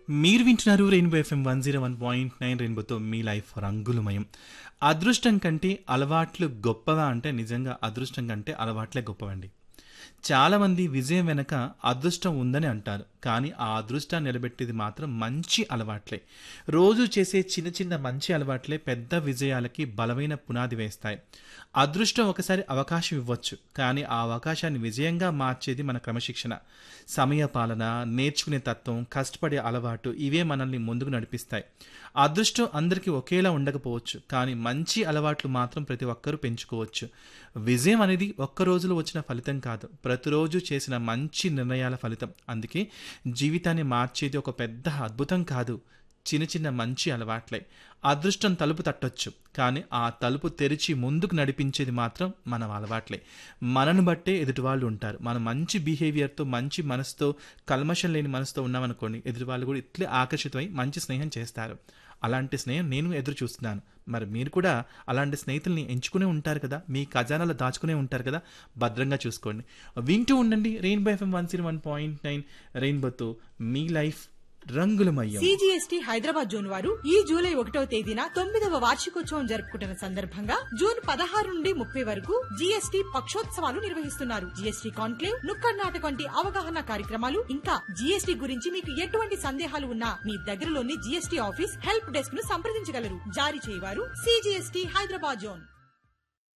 మీరు వింటున్నారు rainbow FM one zero one point nine రెయిన్బోతో మీ లైఫ్ రంగులమయం అదృష్టం కంటే అలవాట్లు గొప్పవా అంటే నిజంగా అదృష్టం కంటే అలవాట్లే గొప్పవండి చాలామంది విజయం వెనక అదృష్టం ఉందని అంటారు కానీ ఆ అదృష్టాన్ని నిలబెట్టేది మాత్రం మంచి అలవాట్లే రోజు చేసే చిన్న చిన్న మంచి అలవాట్లే పెద్ద విజయాలకి బలమైన పునాది వేస్తాయి అదృష్టం ఒకసారి అవకాశం ఇవ్వచ్చు కానీ ఆ అవకాశాన్ని విజయంగా మార్చేది మన క్రమశిక్షణ సమయ పాలన నేర్చుకునే తత్వం కష్టపడే అలవాటు ఇవే మనల్ని ముందుకు నడిపిస్తాయి అదృష్టం అందరికీ ఒకేలా ఉండకపోవచ్చు కానీ మంచి అలవాట్లు మాత్రం ప్రతి ఒక్కరూ పెంచుకోవచ్చు విజయం అనేది ఒక్క రోజులో వచ్చిన ఫలితం కాదు ప్రతిరోజు చేసిన మంచి నిర్ణయాల ఫలితం అందుకే జీవితాన్ని మార్చేది ఒక పెద్ద అద్భుతం కాదు చిన్న చిన్న మంచి అలవాట్లే అదృష్టం తలుపు తట్టొచ్చు కానీ ఆ తలుపు తెరిచి ముందుకు నడిపించేది మాత్రం మన అలవాట్లే మనను బట్టే ఎదుటి వాళ్ళు ఉంటారు మన మంచి బిహేవియర్తో మంచి మనసుతో కల్మషం లేని మనసుతో ఉన్నామనుకోండి ఎదుటి వాళ్ళు కూడా ఇట్లే ఆకర్షితమై మంచి స్నేహం చేస్తారు అలాంటి స్నేహం నేను ఎదురు చూస్తున్నాను మరి మీరు కూడా అలాంటి స్నేహితుల్ని ఎంచుకునే ఉంటారు కదా మీ ఖజానాలో దాచుకునే ఉంటారు కదా భద్రంగా చూసుకోండి వింటూ ఉండండి rainbow FM one zero one point nine రెయిన్బోతో మీ లైఫ్ రంగులమయ్యం సిజిఎస్టి హైదరాబాద్ జోన్ వారు ఈ జూలై ఒకటో తేదీన తొమ్మిదవ వార్షికోత్సవం జరుపుకుంటున్న సందర్భంగా జూన్ పదహారు నుండి ముప్పై వరకు జీఎస్టీ పక్షోత్సవాలు నిర్వహిస్తున్నారు జీఎస్టీ కాన్క్లేవ్ నుక్కడ్ నాటక వంటి అవగాహన కార్యక్రమాలు ఇంకా జీఎస్టీ గురించి మీకు ఎటువంటి సందేహాలు ఉన్నా మీ దగ్గరలోని జీఎస్టీ ఆఫీస్ హెల్ప్ డెస్క్ ను సంప్రదించగలరు జారీ చేయవారు సిజిఎస్టి హైదరాబాద్ జోన్